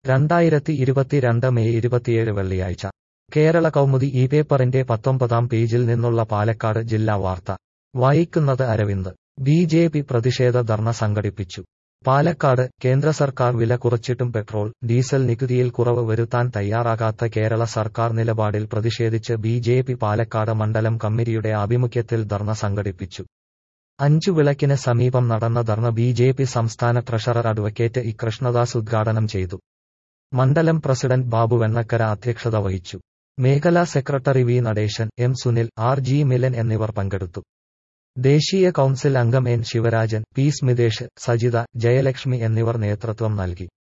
രണ്ടായിരത്തി ഇരുപത്തിരണ്ട് മെയ് ഇരുപത്തിയേഴ് വെള്ളിയാഴ്ച കേരള കൗമുദി ഈ പേപ്പറിന്റെ പത്തൊമ്പതാം പേജിൽ നിന്നുള്ള പാലക്കാട് ജില്ലാ വാർത്ത വായിക്കുന്നത് അരവിന്ദ് ബി ജെ പി പ്രതിഷേധ ധർണ സംഘടിപ്പിച്ചു പാലക്കാട് കേന്ദ്ര സർക്കാർ വില കുറച്ചിട്ടും പെട്രോൾ ഡീസൽ നികുതിയിൽ കുറവ് വരുത്താൻ തയ്യാറാകാത്ത കേരള സർക്കാർ നിലപാടിൽ പ്രതിഷേധിച്ച് ബി ജെ പി പാലക്കാട് മണ്ഡലം കമ്മിറ്റിയുടെ ആഭിമുഖ്യത്തിൽ ധർണ സംഘടിപ്പിച്ചു അഞ്ചു വിളക്കിന് സമീപം നടന്ന ധർണ ബി ജെ പി സംസ്ഥാന ട്രഷറർ അഡ്വക്കേറ്റ് ഇ കൃഷ്ണദാസ് ഉദ്ഘാടനം ചെയ്തു മണ്ഡലം പ്രസിഡന്റ് ബാബു വെണ്ണക്കര അധ്യക്ഷത വഹിച്ചു മേഖലാ secretary V Nadesan M Sunil R G Milan എന്നിവർ പങ്കെടുത്തു ദേശീയ കൌൺസിൽ അംഗം എൻ ശിവരാജൻ പി സ്മിതേഷ് സജിത ജയലക്ഷ്മി എന്നിവർ നേതൃത്വം നൽകി